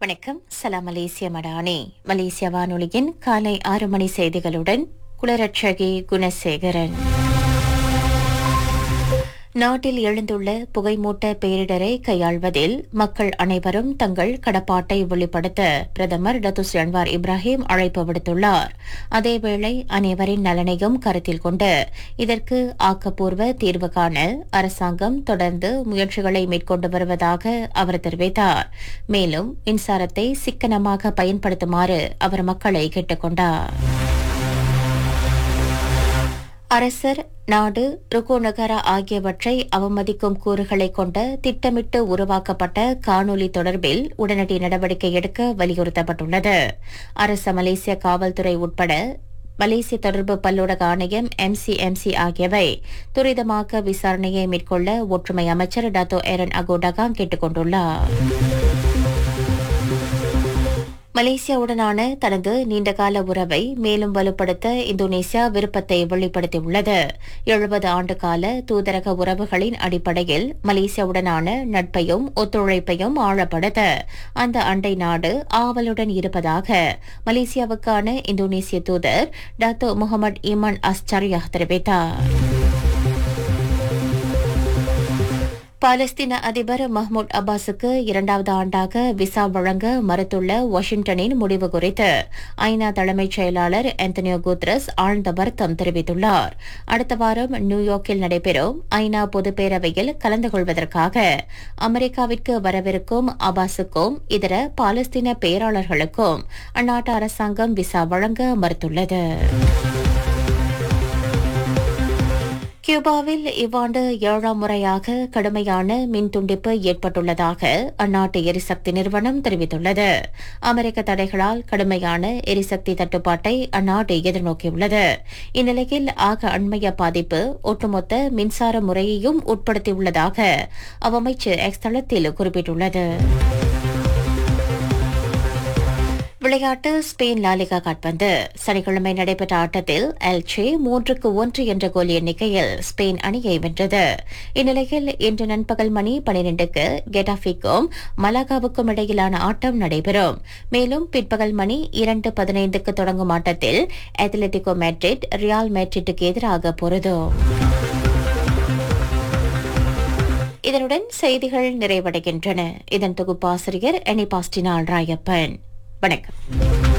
வணக்கம் சலாம் மலேசிய மடானி மலேசிய வானொலியின் காலை ஆறு மணி செய்திகளுடன் குளரட்சகி குணசேகரன் நாட்டில் எழுந்துள்ள புகைமூட்ட பேரிடரை கையாள்வதில் மக்கள் அனைவரும் தங்கள் கடப்பாட்டை வெளிப்படுத்த பிரதமர் டத்துஸ் அன்வார் இப்ராஹிம் அழைப்பு விடுத்துள்ளார் அதேவேளை அனைவரின் நலனையும் கருத்தில் கொண்டு இதற்கு ஆக்கப்பூர்வ தீர்வு காண அரசாங்கம் தொடர்ந்து முயற்சிகளை மேற்கொண்டு வருவதாக அவர் தெரிவித்தார் மேலும் மின்சாரத்தை சிக்கனமாக பயன்படுத்துமாறு அவர் மக்களை கேட்டுக் கொண்டார் அரசர் நாடு ருகோ நகரா ஆகியவற்றை அவமதிக்கும் கூறுகளை கொண்ட திட்டமிட்டு உருவாக்கப்பட்ட காணொலி தொடர்பில் உடனடி நடவடிக்கை எடுக்க வலியுறுத்தப்பட்டுள்ளது அரச மலேசிய காவல்துறை உட்பட மலேசிய தொடர்பு பல்லூடக ஆணையம் எம்சிஎம்சி ஆகியவை துரிதமாக விசாரணையை மேற்கொள்ள ஒற்றுமை அமைச்சர் டாத்தோ ஏரன் அகோடகா கேட்டுக் கொண்டுள்ளார் மலேசியாவுடனான தனது நீண்டகால உறவை மேலும் வலுப்படுத்த இந்தோனேசியா விருப்பத்தை வெளிப்படுத்தியுள்ளது எழுபது ஆண்டு கால தூதரக உறவுகளின் அடிப்படையில் மலேசியாவுடனான நட்பையும் ஒத்துழைப்பையும் ஆழப்படுத்த அந்த அண்டை நாடு ஆவலுடன் இருப்பதாக மலேசியாவுக்கான இந்தோனேசிய தூதர் டாத்தோ முகமது ஈமான் அஸ்சாரியா தெரிவித்தார் பாலஸ்தீன அதிபர் மஹ்மூத் அப்பாஸுக்கு இரண்டாவது ஆண்டாக விசா வழங்க மறுத்துள்ள வாஷிங்டனின் முடிவு குறித்து ஐநா தலைமைச் செயலாளர் ஆந்தனியோ குத்ரஸ் ஆழ்ந்த வருத்தம் தெரிவித்துள்ளார் அடுத்த வாரம் நியூயார்க்கில் நடைபெறும் ஐநா பொதுப்பேரவையில் கலந்து கொள்வதற்காக அமெரிக்காவிற்கு வரவிருக்கும் அப்பாஸுக்கும் இதர பாலஸ்தீன பேராளர்களுக்கும் அந்நாட்டு அரசாங்கம் விசா வழங்க மறுத்துள்ளது கியூபாவில் இவ்வாண்டு ஏழாம் முறையாக கடுமையான மின் துண்டிப்பு ஏற்பட்டுள்ளதாக அந்நாட்டு எரிசக்தி நிறுவனம் தெரிவித்துள்ளது அமெரிக்க தடைகளால் கடுமையான எரிசக்தி தட்டுப்பாட்டை அந்நாடு எதிர்நோக்கியுள்ளது இந்நிலையில் ஆக அண்மைய பாதிப்பு ஒட்டுமொத்த மின்சார முறையையும் உட்படுத்தியுள்ளதாக அவ்வமைச்சு எக்ஸ் தளத்தில் குறிப்பிட்டுள்ளது விளையாட்டு ஸ்பெயின் லாலிகா காட்பந்து சனிக்கிழமை நடைபெற்ற ஆட்டத்தில் எல்சே மூன்றுக்கு ஒன்று என்ற கோல் எண்ணிக்கையில் ஸ்பெயின் அணியை வென்றது இந்நிலையில் இன்று நண்பகல் மணி பனிரெண்டுக்கு கெட்டாஃபிக்கும் மலாகாவுக்கும் இடையிலான ஆட்டம் நடைபெறும் மேலும் பிற்பகல் மணி இரண்டு பதினைந்துக்கு தொடங்கும் ஆட்டத்தில் அத்லெட்டிகோ மேட்ரிட் ரியால் மேட்ரிட்டுக்கு எதிராக பொருதும் இதனுடன் செய்திகள் நிறைவடைகின்றன இதன் தொகுப்பாசிரியர் எனி பாஸ்டினால் ராயப்பன் வணக்கம்